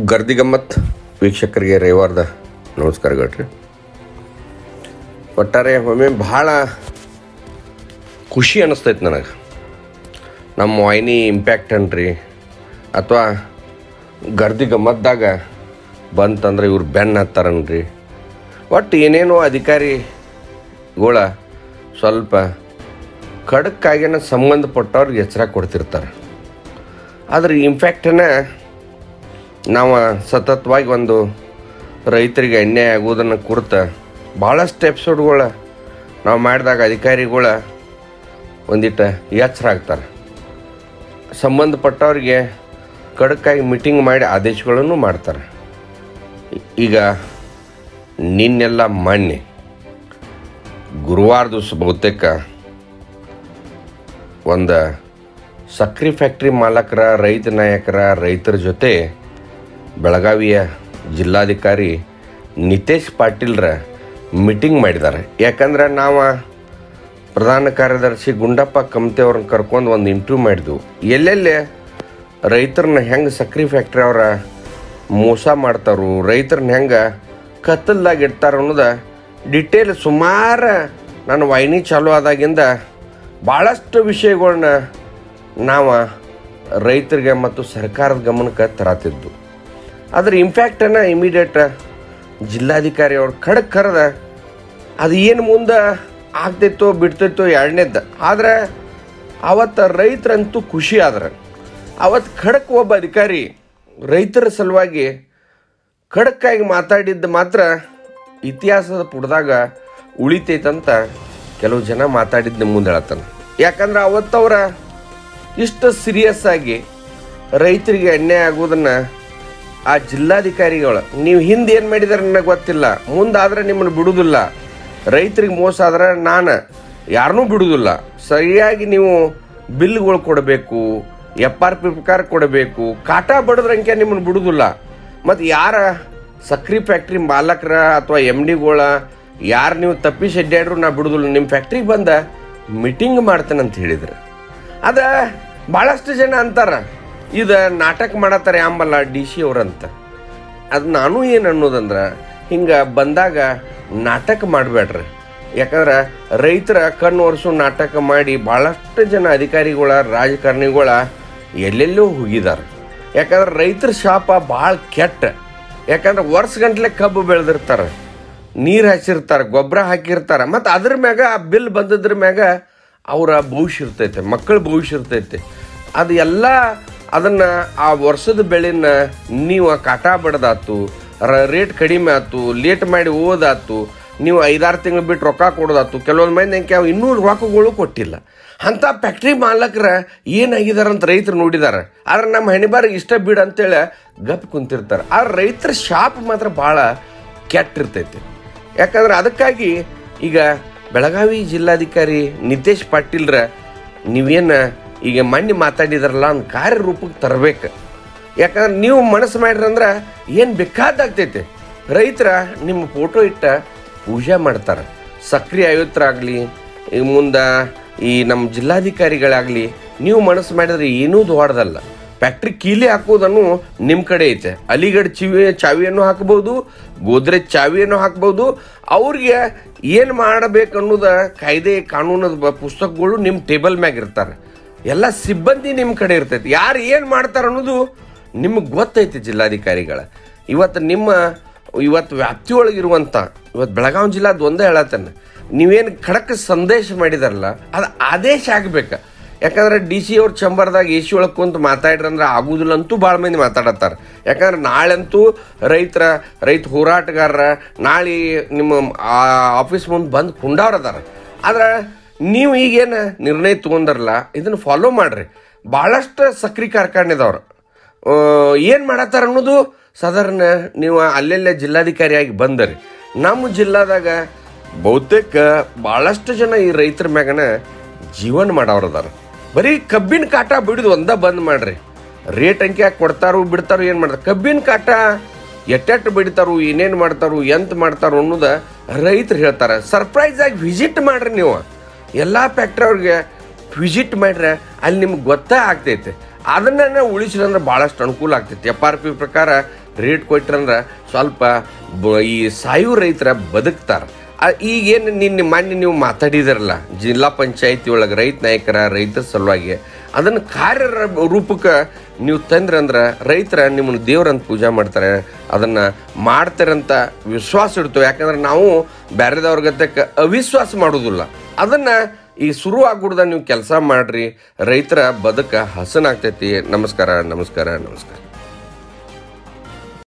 ಗರ್ದಿ ಗಮ್ಮತ್ ವೀಕ್ಷಕರಿಗೆ ರವಿವಾರದ ನಮಸ್ಕಾರಗಳ್ರಿ ಒಟ್ಟಾರೆ ಒಮ್ಮೆ ಭಾಳ ಖುಷಿ ಅನ್ನಿಸ್ತೈತೆ ನನಗೆ ನಮ್ಮ ವಾಹಿನಿ ಇಂಪ್ಯಾಕ್ಟ್ ಅನ್ರಿ ಅಥವಾ ಗರ್ದಿ ಗಮ್ಮತ್ದಾಗ ಬಂತಂದ್ರೆ ಇವ್ರು ಬೆನ್ನ ಹತ್ತಾರನ್ರಿ ಒಟ್ಟು ಏನೇನೋ ಅಧಿಕಾರಿಗಳ ಸ್ವಲ್ಪ ಖಡಕ್ಕಾಗಿನ ಸಂಬಂಧಪಟ್ಟವ್ರಿಗೆ ಎಚ್ಚರ ಕೊಡ್ತಿರ್ತಾರೆ ಆದ್ರೆ ಇಂಪ್ಯಾಕ್ಟನ್ನ ನಾವು ಸತತವಾಗಿ ಒಂದು ರೈತರಿಗೆ ಅನ್ಯಾಯ ಆಗೋದನ್ನು ಕುರಿತ ಭಾಳಷ್ಟು ಎಪಿಸೋಡ್ಗಳ ನಾವು ಮಾಡಿದಾಗ ಅಧಿಕಾರಿಗಳ ಒಂದಿಟ್ಟು ಎಚ್ಚರ ಆಗ್ತಾರೆ ಸಂಬಂಧಪಟ್ಟವ್ರಿಗೆ ಖಡಕ್ಕಾಗಿ ಮೀಟಿಂಗ್ ಮಾಡಿ ಆದೇಶಗಳನ್ನು ಮಾಡ್ತಾರೆ ಈಗ ನಿನ್ನೆಲ್ಲ ಮೊನ್ನೆ ಗುರುವಾರ ದಿವಸ ಬಹುತೇಕ ಒಂದು ಸಕ್ರೆ ಫ್ಯಾಕ್ಟ್ರಿ ಮಾಲಕರ ರೈತ ನಾಯಕರ ರೈತರ ಜೊತೆ ಬೆಳಗಾವಿಯ ಜಿಲ್ಲಾಧಿಕಾರಿ ನಿತೇಶ್ ಪಾಟೀಲ್ರ ಮೀಟಿಂಗ್ ಮಾಡಿದ್ದಾರೆ ಯಾಕಂದ್ರೆ ನಾವು ಪ್ರಧಾನ ಕಾರ್ಯದರ್ಶಿ ಗುಂಡಪ್ಪ ಕಮ್ತೆ ಅವ್ರನ್ನ ಕರ್ಕೊಂಡು ಒಂದು ಇಂಟರ್ವ್ಯೂ ಮಾಡಿದ್ವು ಎಲ್ಲೆಲ್ಲಿ ರೈತರನ್ನ ಹೆಂಗೆ ಸಕ್ರೆ ಫ್ಯಾಕ್ಟ್ರಿ ಅವರ ಮೋಸ ಮಾಡ್ತಾರು ರೈತರನ್ನ ಹೆಂಗೆ ಕತ್ತಲ್ದಾಗ ಇಡ್ತಾರ ಅನ್ನೋದು ಡಿಟೇಲ್ ಸುಮಾರು ನನ್ನ ವಾಹಿನಿ ಚಾಲು ಆದಾಗಿಂದ ಭಾಳಷ್ಟು ವಿಷಯಗಳನ್ನ ನಾವು ರೈತರಿಗೆ ಮತ್ತು ಸರ್ಕಾರದ ಗಮನಕ್ಕೆ ತರತಿದ್ದು ಅದ್ರ ಇಂಪ್ಯಾಕ್ಟನ್ನು ಇಮಿಡಿಯೇಟ್ ಜಿಲ್ಲಾಧಿಕಾರಿ ಅವ್ರು ಖಡಕ್ ಕರೆದ ಅದು ಏನು ಮುಂದೆ ಆಗ್ತೈತೋ ಬಿಡ್ತೈತೋ ಎರಡನೇದ್ದು ಆದ್ರೆ ಅವತ್ತು ರೈತರಂತೂ ಖುಷಿ ಆದ್ರೆ ಅವತ್ತು ಖಡಕ್ ಒಬ್ಬ ಅಧಿಕಾರಿ ರೈತರ ಸಲುವಾಗಿ ಖಡಕ್ಕಾಗಿ ಮಾತಾಡಿದ್ದು ಮಾತ್ರ ಇತಿಹಾಸದ ಪುಟದಾಗ ಉಳಿತೈತಂತ ಕೆಲವು ಜನ ಮಾತಾಡಿದ್ದು ಮುಂದೆ ಹೇಳ್ತಾನೆ ಯಾಕಂದ್ರೆ ಅವತ್ತವರ ಇಷ್ಟು ಸೀರಿಯಸ್ ಆಗಿ ರೈತರಿಗೆ ಅನ್ಯಾಯ ಆಗೋದನ್ನು ಆ ಜಿಲ್ಲಾಧಿಕಾರಿಗಳು ನೀವು ಹಿಂದೆ ಏನು ಮಾಡಿದಾರೆ ನನಗೆ ಗೊತ್ತಿಲ್ಲ ಮುಂದಾದ್ರೆ ನಿಮ್ಮನ್ನು ಬಿಡುವುದಿಲ್ಲ ರೈತರಿಗೆ ಮೋಸ ಆದ್ರೆ ನಾನು ಯಾರನ್ನೂ ಬಿಡುವುದಿಲ್ಲ ಸರಿಯಾಗಿ ನೀವು ಬಿಲ್ಗಳು ಕೊಡಬೇಕು ಎಫ್ ಆರ್ ಪಿ ಪ್ರಕಾರ ಕೊಡಬೇಕು ಕಾಟ ಬಡದ್ರಂಕೆ ನಿಮ್ಮನ್ನು ಬಿಡುವುದಿಲ್ಲ ಮತ್ತು ಯಾರ ಸಕ್ರೆ ಫ್ಯಾಕ್ಟ್ರಿ ಮಾಲಕರ ಅಥವಾ ಎಮ್ ಡಿಗಳ ಯಾರು ನೀವು ತಪ್ಪಿಸಿ ಅಡ್ಡಾಡ್ರು ನಾ ಬಿಡುದಿಲ್ಲ ನಿಮ್ಮ ಫ್ಯಾಕ್ಟ್ರಿಗೆ ಬಂದ ಮೀಟಿಂಗ್ ಮಾಡ್ತೇನೆ ಅಂತ ಹೇಳಿದ್ರು ಅದ ಭಾಳಷ್ಟು ಜನ ಅಂತಾರ ಇದು ನಾಟಕ ಮಾಡತ್ತಾರೆ ಅಂಬಲ್ಲ ಡಿ ಸಿ ಅವ್ರಂತ ಅದು ನಾನು ಏನು ಅನ್ನೋದಂದ್ರೆ ಹಿಂಗೆ ಬಂದಾಗ ನಾಟಕ ಮಾಡಬೇಡ್ರಿ ಯಾಕಂದ್ರೆ ರೈತರ ಕಣ್ಣು ಒರೆಸೋ ನಾಟಕ ಮಾಡಿ ಭಾಳಷ್ಟು ಜನ ಅಧಿಕಾರಿಗಳ ರಾಜಕಾರಣಿಗಳ ಎಲ್ಲೆಲ್ಲೋ ಹೋಗಿದ್ದಾರೆ ಯಾಕಂದ್ರೆ ರೈತರ ಶಾಪ ಭಾಳ ಕೆಟ್ಟ ಯಾಕಂದ್ರೆ ವರ್ಷಗಂಟ್ಲೆ ಕಬ್ಬು ಬೆಳೆದಿರ್ತಾರೆ ನೀರು ಹಚ್ಚಿರ್ತಾರೆ ಗೊಬ್ಬರ ಹಾಕಿರ್ತಾರೆ ಮತ್ತು ಅದ್ರ ಮ್ಯಾಗ ಆ ಬಿಲ್ ಬಂದದ್ರ ಮ್ಯಾಗ ಅವರ ಭವಿಷ್ಯ ಇರ್ತೈತೆ ಮಕ್ಕಳ ಭವಿಷ್ಯ ಇರ್ತೈತೆ ಅದು ಎಲ್ಲ ಅದನ್ನು ಆ ವರ್ಷದ ಬೆಳೆನ ನೀವು ಕಾಟ ಬಡ್ದಾತು ರೇಟ್ ಕಡಿಮೆ ಆಯ್ತು ಲೇಟ್ ಮಾಡಿ ಓದಾತು ನೀವು ಐದಾರು ತಿಂಗಳು ಬಿಟ್ಟು ರೊಕ್ಕ ಕೊಡೋದಾತು ಕೆಲವೊಂದು ಮಂದಿ ಹೆಂಗೆ ಇನ್ನೂ ರೊಕ್ಕಗಳು ಕೊಟ್ಟಿಲ್ಲ ಅಂಥ ಫ್ಯಾಕ್ಟ್ರಿ ಮಾಲಕರ ಏನಾಗಿದಾರೆ ಅಂತ ರೈತರು ನೋಡಿದ್ದಾರೆ ಆದ್ರೆ ನಮ್ಮ ಹೆಣಿಬಾರಿಗೆ ಇಷ್ಟ ಬಿಡು ಅಂತೇಳಿ ಗಪ್ ಕುಂತಿರ್ತಾರೆ ಆದ್ರೆ ರೈತರ ಶಾಪ್ ಮಾತ್ರ ಭಾಳ ಕೆಟ್ಟಿರ್ತೈತೆ ಯಾಕಂದ್ರೆ ಅದಕ್ಕಾಗಿ ಈಗ ಬೆಳಗಾವಿ ಜಿಲ್ಲಾಧಿಕಾರಿ ನಿತೇಶ್ ಪಾಟೀಲ್ರ ನೀವೇನು ಈಗ ಮಣ್ಣಿ ಮಾತಾಡಿದಾರಲ್ಲ ಒಂದು ಕಾರ್ಯರೂಪಕ್ಕೆ ತರಬೇಕು ಯಾಕಂದ್ರೆ ನೀವು ಮನಸ್ಸು ಮಾಡ್ರಂದ್ರೆ ಏನು ಬೇಕಾದಾಗ್ತೈತೆ ರೈತರ ನಿಮ್ಮ ಫೋಟೋ ಇಟ್ಟ ಪೂಜೆ ಮಾಡ್ತಾರೆ ಸಕ್ರೆ ಆಯುಕ್ತರಾಗಲಿ ಮುಂದೆ ಈ ನಮ್ಮ ಜಿಲ್ಲಾಧಿಕಾರಿಗಳಾಗಲಿ ನೀವು ಮನಸ್ಸು ಮಾಡಿದ್ರೆ ಏನೂ ದೊಡ್ಡದಲ್ಲ ಫ್ಯಾಕ್ಟ್ರಿ ಕೀಲಿ ಹಾಕೋದನ್ನು ನಿಮ್ಮ ಕಡೆ ಐತೆ ಅಲಿಗಢ ಚಿವಿ ಚಾವಿಯನ್ನು ಹಾಕ್ಬೋದು ಗೋದ್ರೇಜ್ ಚಾವಿಯನ್ನು ಹಾಕ್ಬೋದು ಅವ್ರಿಗೆ ಏನು ಮಾಡಬೇಕು ಅನ್ನೋದ ಕಾಯ್ದೆ ಕಾನೂನದ ಬ- ಪುಸ್ತಕಗಳು ನಿಮ್ಮ ಟೇಬಲ್ ಮ್ಯಾಗ ಇರ್ತಾರೆ ಎಲ್ಲ ಸಿಬ್ಬಂದಿ ನಿಮ್ಮ ಕಡೆ ಇರ್ತೈತಿ ಯಾರು ಏನು ಮಾಡ್ತಾರೆ ಅನ್ನೋದು ನಿಮಗೆ ಗೊತ್ತೈತಿ ಜಿಲ್ಲಾಧಿಕಾರಿಗಳ ಇವತ್ತು ನಿಮ್ಮ ಇವತ್ತು ವ್ಯಾಪ್ತಿಯೊಳಗಿರುವಂಥ ಇವತ್ತು ಬೆಳಗಾವಿ ಜಿಲ್ಲಾದ ಒಂದೇ ಹೇಳತ್ತೇನೆ ನೀವೇನು ಖಡಕ್ ಸಂದೇಶ ಮಾಡಿದಾರಲ್ಲ ಅದು ಆದೇಶ ಆಗ್ಬೇಕು ಯಾಕಂದ್ರೆ ಡಿ ಸಿ ಅವ್ರ ಚಂಬರ್ದಾಗ ಎ ಸಿ ಒಳಗೆ ಕುಂತು ಮಾತಾಡ್ರಂದ್ರೆ ಆಗುದಿಲ್ಲ ಅಂತೂ ಭಾಳ ಮಂದಿ ಮಾತಾಡತ್ತಾರೆ ಯಾಕಂದ್ರೆ ನಾಳೆಂತೂ ರೈತರ ರೈತ ಹೋರಾಟಗಾರರ ನಾಳೆ ನಿಮ್ಮ ಆಫೀಸ್ ಮುಂದೆ ಬಂದು ಕುಂಡವ್ರು ಅದಾರ ಆದ್ರೆ ನೀವು ಈಗೇನು ನಿರ್ಣಯ ತೊಗೊಂಡರಲ್ಲ ಇದನ್ನು ಫಾಲೋ ಮಾಡ್ರಿ ಭಾಳಷ್ಟು ಸಕ್ರೆ ಕಾರ್ಖಾನೆ ಇದಾವ್ರು ಏನು ಮಾಡತ್ತಾರ ಅನ್ನೋದು ಸಾಧಾರಣ ನೀವು ಅಲ್ಲೆಲ್ಲೇ ಜಿಲ್ಲಾಧಿಕಾರಿಯಾಗಿ ಬಂದರಿ ನಮ್ಮ ಜಿಲ್ಲಾದಾಗ ಬಹುತೇಕ ಭಾಳಷ್ಟು ಜನ ಈ ರೈತರ ಮ್ಯಾಗನ ಜೀವನ ಮಾಡವ್ರು ಅದಾರ ಬರೀ ಕಬ್ಬಿನ ಕಾಟ ಬಿಡುದು ಒಂದ ಬಂದ್ ಮಾಡ್ರಿ ರೇಟ್ ಅಂಕಿ ಹಾಕಿ ಕೊಡ್ತಾರೋ ಬಿಡ್ತಾರೋ ಏನು ಮಾಡ್ತಾರೆ ಕಬ್ಬಿನ ಕಾಟ ಎಟ್ಟೆಟ್ಟು ಬಿಡ್ತಾರೋ ಏನೇನು ಮಾಡ್ತಾರೋ ಎಂತ ಮಾಡ್ತಾರೋ ಅನ್ನೋದು ರೈತರು ಹೇಳ್ತಾರೆ ಸರ್ಪ್ರೈಸ್ ಆಗಿ ವಿಸಿಟ್ ಮಾಡ್ರಿ ನೀವು ಎಲ್ಲ ಫ್ಯಾಕ್ಟ್ರಿ ಅವ್ರಿಗೆ ವಿಸಿಟ್ ಮಾಡ್ರೆ ಅಲ್ಲಿ ನಿಮ್ಗೆ ಗೊತ್ತೇ ಆಗ್ತೈತೆ ಅದನ್ನ ಉಳಿಸಿದ್ರೆ ಭಾಳಷ್ಟು ಅನುಕೂಲ ಆಗ್ತೈತಿ ಎಫ್ ಆರ್ ಪಿ ಪ್ರಕಾರ ರೇಟ್ ಕೊಟ್ರಂದ್ರೆ ಸ್ವಲ್ಪ ಬ- ಈ ಸಾಯು ರೈತರ ಬದುಕ್ತಾರೆ ಈಗೇನು ನಿನ್ನೆ ಮೊನ್ನೆ ನೀವು ಮಾತಾಡಿದಿರಲ್ಲ ಜಿಲ್ಲಾ ಪಂಚಾಯತಿ ಒಳಗೆ ರೈತ ನಾಯಕರ ರೈತರ ಸಲುವಾಗಿ ಅದನ್ನು ಕಾರ್ಯ ರೂಪಕ್ಕೆ ನೀವು ತಂದ್ರಂದ್ರೆ ರೈತರ ನಿಮ್ಮನ್ನು ದೇವ್ರಂತ ಪೂಜೆ ಮಾಡ್ತಾರೆ ಅದನ್ನು ಮಾಡ್ತಾರಂತ ವಿಶ್ವಾಸ ಇಡ್ತೇವೆ ಯಾಕಂದ್ರೆ ನಾವು ಬೇರೆದವ್ರ ಗತಕ್ಕೆ ಅವಿಶ್ವಾಸ ಮಾಡೋದಿಲ್ಲ ಅದನ್ನು ಈ ಶುರು ಆಗ್ಬಿಡ್ದ ನೀವು ಕೆಲಸ ಮಾಡ್ರಿ ರೈತರ ಬದುಕ ಹಸನಾಗ್ತೈತಿ ನಮಸ್ಕಾರ ನಮಸ್ಕಾರ ನಮಸ್ಕಾರ